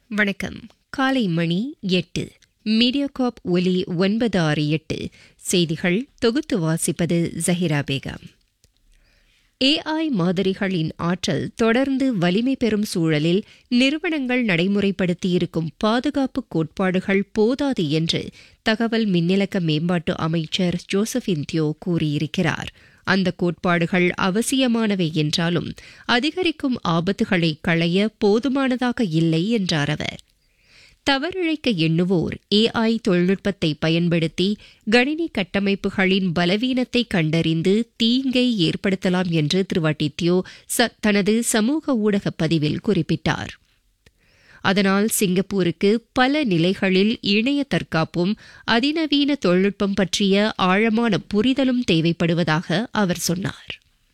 வணக்கம் காலை மணி எட்டு மீடியாகாப் ஒலி ஒன்பது ஆறு எட்டு செய்திகள் தொகுத்து வாசிப்பது ஜஹிரா பேகம் ஏஐ மாதிரிகளின் ஆற்றல் தொடர்ந்து வலிமை பெறும் சூழலில் நிறுவனங்கள் நடைமுறைப்படுத்தியிருக்கும் பாதுகாப்பு கோட்பாடுகள் போதாது என்று தகவல் மின்னிலக்க மேம்பாட்டு அமைச்சர் ஜோசபின் தியோ கூறியிருக்கிறார் அந்த கோட்பாடுகள் அவசியமானவை என்றாலும் அதிகரிக்கும் ஆபத்துகளை களைய போதுமானதாக இல்லை என்றார் அவர் தவறிழைக்க எண்ணுவோர் ஏஐ தொழில்நுட்பத்தை பயன்படுத்தி கணினி கட்டமைப்புகளின் பலவீனத்தை கண்டறிந்து தீங்கை ஏற்படுத்தலாம் என்று திரு வட்டித்யோ தனது சமூக ஊடக பதிவில் குறிப்பிட்டார் அதனால் சிங்கப்பூருக்கு பல நிலைகளில் இணைய தற்காப்பும் அதிநவீன தொழில்நுட்பம் பற்றிய ஆழமான புரிதலும் தேவைப்படுவதாக அவர் சொன்னார்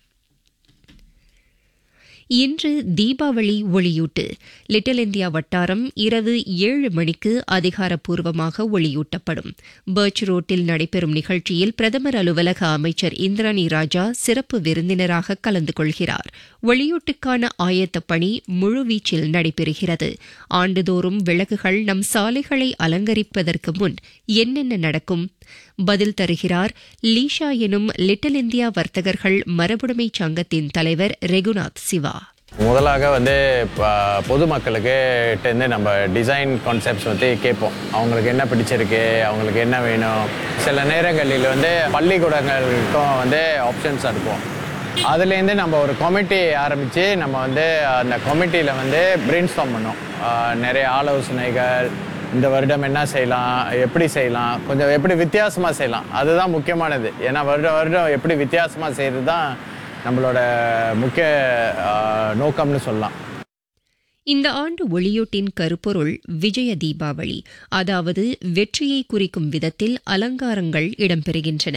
இன்று தீபாவளி ஒளியூட்டு லிட்டில் இந்தியா வட்டாரம் இரவு ஏழு மணிக்கு அதிகாரப்பூர்வமாக ஒளியூட்டப்படும் பர்ச் ரோட்டில் நடைபெறும் நிகழ்ச்சியில் பிரதமர் அலுவலக அமைச்சர் இந்திராணி ராஜா சிறப்பு விருந்தினராக கலந்து கொள்கிறார் ஒளியூட்டுக்கான ஆயத்த பணி முழுவீச்சில் நடைபெறுகிறது ஆண்டுதோறும் விளக்குகள் நம் சாலைகளை அலங்கரிப்பதற்கு முன் என்னென்ன நடக்கும் பதில் தருகிறார் லீஷா எனும் லிட்டில் இந்தியா வர்த்தகர்கள் மரபுடைமை சங்கத்தின் தலைவர் ரெகுநாத் சிவா முதலாக வந்து பொதுமக்களுக்கு இருந்து நம்ம டிசைன் கான்செப்ட்ஸ் வந்து கேட்போம் அவங்களுக்கு என்ன பிடிச்சிருக்கு அவங்களுக்கு என்ன வேணும் சில நேரங்களில் வந்து பள்ளிக்கூடங்களுக்கும் வந்து ஆப்ஷன்ஸ் இருக்கும் அதுலேருந்து நம்ம ஒரு கமிட்டி ஆரம்பித்து நம்ம வந்து அந்த கமிட்டியில் வந்து பிரெயின் ஸ்டாம் பண்ணோம் நிறைய ஆலோசனைகள் இந்த வருடம் என்ன செய்யலாம் எப்படி செய்யலாம் கொஞ்சம் எப்படி வித்தியாசமாக செய்யலாம் அதுதான் முக்கியமானது ஏன்னா வருடம் வருடம் எப்படி வித்தியாசமாக செய்கிறது தான் நம்மளோட முக்கிய நோக்கம்னு சொல்லலாம் இந்த ஆண்டு ஒளியூட்டின் கருப்பொருள் விஜய தீபாவளி அதாவது வெற்றியை குறிக்கும் விதத்தில் அலங்காரங்கள் இடம்பெறுகின்றன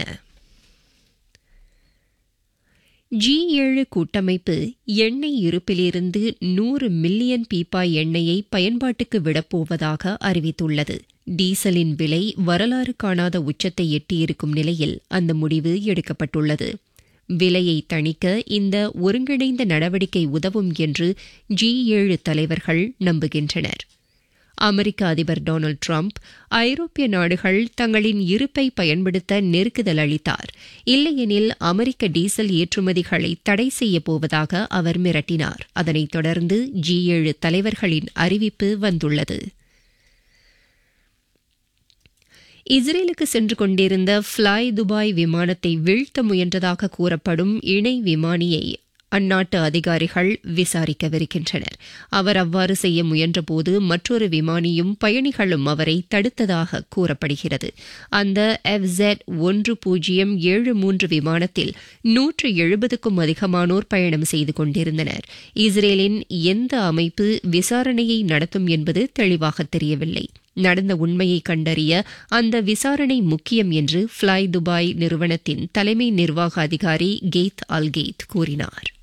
ஜி ஏழு கூட்டமைப்பு எண்ணெய் இருப்பிலிருந்து நூறு மில்லியன் பீப்பாய் எண்ணெயை பயன்பாட்டுக்கு விடப்போவதாக அறிவித்துள்ளது டீசலின் விலை வரலாறு காணாத உச்சத்தை எட்டியிருக்கும் நிலையில் அந்த முடிவு எடுக்கப்பட்டுள்ளது விலையை தணிக்க இந்த ஒருங்கிணைந்த நடவடிக்கை உதவும் என்று ஜி ஏழு தலைவர்கள் நம்புகின்றனர் அமெரிக்க அதிபர் டொனால்டு டிரம்ப் ஐரோப்பிய நாடுகள் தங்களின் இருப்பை பயன்படுத்த நெருக்குதல் அளித்தார் இல்லையெனில் அமெரிக்க டீசல் ஏற்றுமதிகளை தடை செய்யப் போவதாக அவர் மிரட்டினார் அதனைத் தொடர்ந்து ஜி ஏழு தலைவர்களின் அறிவிப்பு வந்துள்ளது இஸ்ரேலுக்கு சென்று கொண்டிருந்த ஃப்ளாய் துபாய் விமானத்தை வீழ்த்த முயன்றதாக கூறப்படும் இணை விமானியை அந்நாட்டு அதிகாரிகள் விசாரிக்கவிருக்கின்றனர் அவர் அவ்வாறு செய்ய முயன்றபோது மற்றொரு விமானியும் பயணிகளும் அவரை தடுத்ததாக கூறப்படுகிறது அந்த எஃப் ஜெட் ஒன்று பூஜ்ஜியம் ஏழு மூன்று விமானத்தில் நூற்று எழுபதுக்கும் அதிகமானோர் பயணம் செய்து கொண்டிருந்தனர் இஸ்ரேலின் எந்த அமைப்பு விசாரணையை நடத்தும் என்பது தெளிவாக தெரியவில்லை நடந்த உண்மையை கண்டறிய அந்த விசாரணை முக்கியம் என்று ஃப்ளை துபாய் நிறுவனத்தின் தலைமை நிர்வாக அதிகாரி கெய்த் அல்கெய்த் கூறினார்